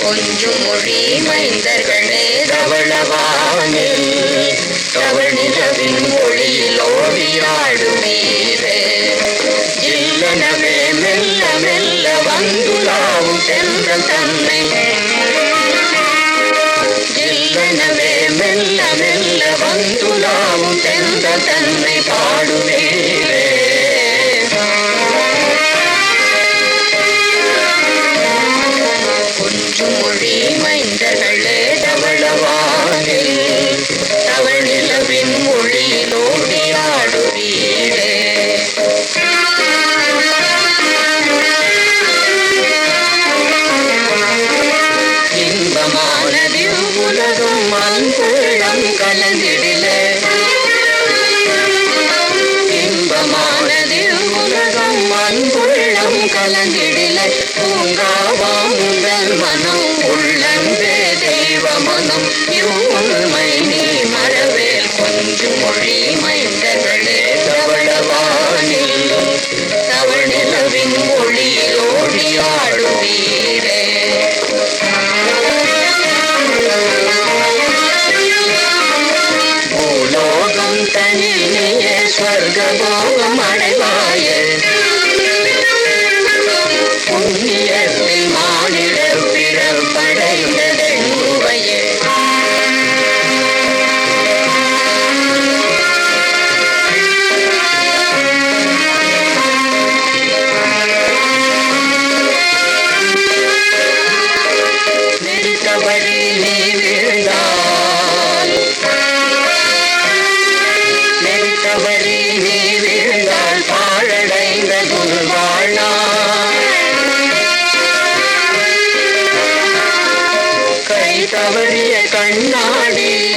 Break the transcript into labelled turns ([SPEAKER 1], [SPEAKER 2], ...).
[SPEAKER 1] கொஞ்சும் மொழி மைந்தர்களே தவளவானில் தவணிலவின் ஒளியில் ஓடியாடுவீரே இல்லனவே மெல்ல மெல்ல வந்துலாவும் சென்ற தன்னை இல்லனவே மெல்ல மெல்ல வந்துலாவும் சென்ற தன்னை பாடுவீரே கொஞ்சம் மொழி மைந்தர்களே தவளவானில் தவநிலவின் மொழியில் ஓடியாடுவீரே இன்பமானது உலகம் அன்புள்ளம் கலந்திடிலே இன்பமானது உலகம் அன்புள்ளம் கலந்திடிலே பூங்காவா முதல் மனம் உள்ளன்பே தெய்வ மனம் இவ்வுண்மை நீ மறவேல் கொஞ்சம் மொழி மைந்தர்களே தவளவானில் தவநிலவின் ஒளியில் ஓடியாடுவீரே பூலோகம் தனியே ஸ்வர்கபோகம் அடைவாயே புண்ணியத்தில் மானிட பிறப்படைந்ததெங்குவையே நெறித்தவழி நீ வீழ்ந்தால் நெறித்தவழி நீ வீழ்ந்தால் பாழடைந்த குருவாழ்நாள் கை தவறிய கண்ணாடி